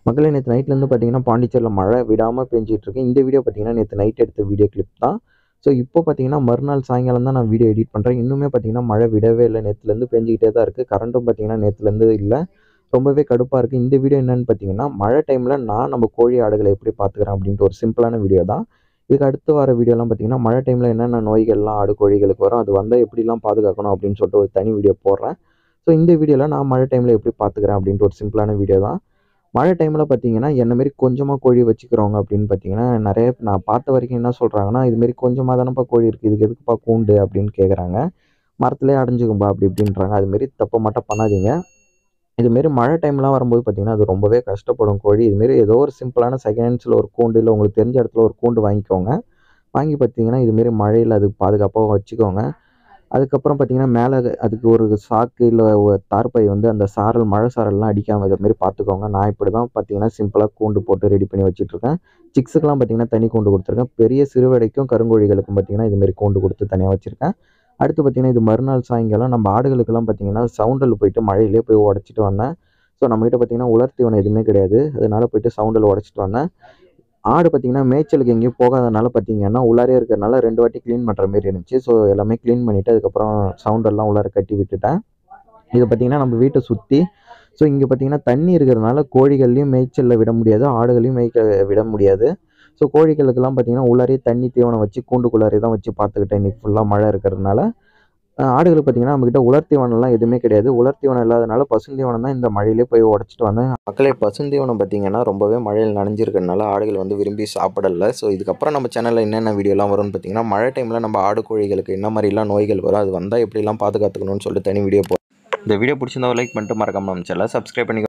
மக்களே நேற்று நைட்லேருந்து பார்த்தீங்கன்னா பாண்டிச்சேரியில் மழை விடாமல் பெஞ்சிட்டு இருக்கு இந்த வீடியோ பார்த்தீங்கன்னா நேற்று நைட் எடுத்த வீடியோ கிளிப் தான் ஸோ இப்போ பார்த்தீங்கன்னா மறுநாள் சாயங்காலம் தான் நான் வீடியோ எடிட் பண்ணுறேன் இன்னுமே பார்த்தீங்கன்னா மழை விடவே இல்லை நேற்றுலேருந்து பெஞ்சிக்கிட்டே தான் இருக்குது கரண்ட்டும் பார்த்தீங்கன்னா நேற்றுலேருந்து இல்லை ரொம்பவே கடுப்பாக இருக்குது இந்த வீடியோ என்னன்னு பார்த்தீங்கன்னா மழை டைமில் நான் நம்ம கோழி ஆடுகளை எப்படி பார்த்துக்கிறேன் அப்படின்ட்டு ஒரு சிம்பிளான வீடியோ தான் இதுக்கு அடுத்து வர வீடியோலாம் பார்த்தீங்கன்னா மழை டைமில் என்னென்ன நோய்கள்லாம் ஆடு கோழிகளுக்கு வரும் அது வந்தால் எப்படிலாம் பாதுகாக்கணும் அப்படின்னு சொல்லிட்டு ஒரு தனி வீடியோ போடுறேன் ஸோ இந்த வீடியோவில் நான் மழை டைமில் எப்படி பார்த்துக்கிறேன் அப்படின்ட்டு ஒரு சிம்பிளான வீடியோ தான் மழை டைமில் பார்த்தீங்கன்னா என்ன மாரி கொஞ்சமாக கோழி வச்சுக்கிறவங்க அப்படின்னு பார்த்தீங்கன்னா நிறைய நான் பார்த்த வரைக்கும் என்ன சொல்கிறாங்கன்னா இதுமாரி கொஞ்சமாக தானப்பா கோழி இருக்குது இதுக்கு எதுக்குப்பா கூண்டு அப்படின்னு கேட்குறாங்க மரத்துலேயே அடைஞ்சுக்கும்பா அப்படி இப்படின்றாங்க அதுமாரி தப்பை மட்டும் பண்ணாதீங்க இதுமாரி மழை டைம்லாம் வரும்போது பார்த்தீங்கன்னா அது ரொம்பவே கஷ்டப்படும் கோழி இதுமாரி ஏதோ ஒரு சிம்பிளான செகண்ட்ஸில் ஒரு கூண்டு இல்லை உங்களுக்கு தெரிஞ்ச இடத்துல ஒரு கூண்டு வாங்கிக்கோங்க வாங்கி பார்த்தீங்கன்னா இதுமாரி மழையில் அதுக்கு பாதுகாப்பாக வச்சுக்கோங்க அதுக்கப்புறம் பார்த்தீங்கன்னா மேலே அதுக்கு ஒரு சாக்கு இல்லை ஒரு தார்பை வந்து அந்த சாரல் மழை சாரல்லாம் அடிக்காமல் இதை மாரி பார்த்துக்கோங்க நான் இப்படி தான் பார்த்தீங்கன்னா சிம்பிளாக கூண்டு போட்டு ரெடி பண்ணி வச்சுட்ருக்கேன் சிக்ஸுக்கெலாம் பார்த்தீங்கன்னா தனி கூண்டு கொடுத்துருக்கேன் பெரிய சிறுவடைக்கும் கருங்கோழிகளுக்கும் பார்த்தீங்கன்னா இதுமாரி கூண்டு கொடுத்து தனியாக வச்சுருக்கேன் அடுத்து பார்த்தீங்கன்னா இது மறுநாள் சாயங்காலம் நம்ம ஆடுகளுக்கெல்லாம் பார்த்தீங்கன்னா சவுண்டில் போயிட்டு மழையிலே போய் உடச்சிட்டு வந்தேன் ஸோ நம்மகிட்ட பார்த்தீங்கன்னா உலர்த்தீவனம் எதுவுமே கிடையாது அதனால போயிட்டு சவுண்டில் உடச்சிட்டு வந்தேன் ஆடு பார்த்தீங்கன்னா மேய்ச்சலுக்கு எங்கேயும் போகாதனால பார்த்தீங்கன்னா உள்ளாரே இருக்கிறனால ரெண்டு வாட்டி க்ளீன் பண்ணுற மாரி இருந்துச்சு ஸோ எல்லாமே க்ளீன் பண்ணிவிட்டு அதுக்கப்புறம் சவுண்டெல்லாம் உள்ளார கட்டி விட்டுட்டேன் இது பார்த்தீங்கன்னா நம்ம வீட்டை சுற்றி ஸோ இங்கே பார்த்தீங்கன்னா தண்ணி இருக்கிறதுனால கோழிகள்லையும் மேய்ச்சலில் விட முடியாது ஆடுகளையும் மேய்க்க விட முடியாது ஸோ கோழிகளுக்கெல்லாம் பார்த்தீங்கன்னா உள்ளாரே தண்ணி தீவனம் வச்சு கூண்டுக்குள்ளாரே தான் வச்சு பார்த்துக்கிட்டேன் இன்றைக்கி ஃபுல்லாக மழை இருக்கிறதுனால ஆடுகளுக்கு பார்த்தீங்கன்னா நம்மக்கிட்ட உலர்த்தீவனம்லாம் எதுவுமே கிடையாது உலர்த்தீவனம் இல்லாதனால பசுந்தீவனம் தான் இந்த மழையிலே போய் உடச்சிட்டு வந்தேன் மக்களே பசுந்தீவனம் பார்த்தீங்கன்னா ரொம்பவே மழையில் நனைஞ்சிருக்கிறதுனால ஆடுகள் வந்து விரும்பி சாப்பிடல ஸோ இதுக்கப்புறம் நம்ம சேனலில் என்னென்ன வீடியோலாம் வரும்னு பார்த்தீங்கன்னா மழை டைமில் நம்ம ஆடு கோழிகளுக்கு என்ன மாதிரிலாம் நோய்கள் வரும் அது வந்தால் எப்படிலாம் பாதுகாத்துக்கணும்னு சொல்லிட்டு தனி வீடியோ போ இந்த வீடியோ பிடிச்சிருந்தா லைக் பண்ணிட்டு மறக்காம நம்ம சேனலை சப்ஸ்கிரைப் பண்ணி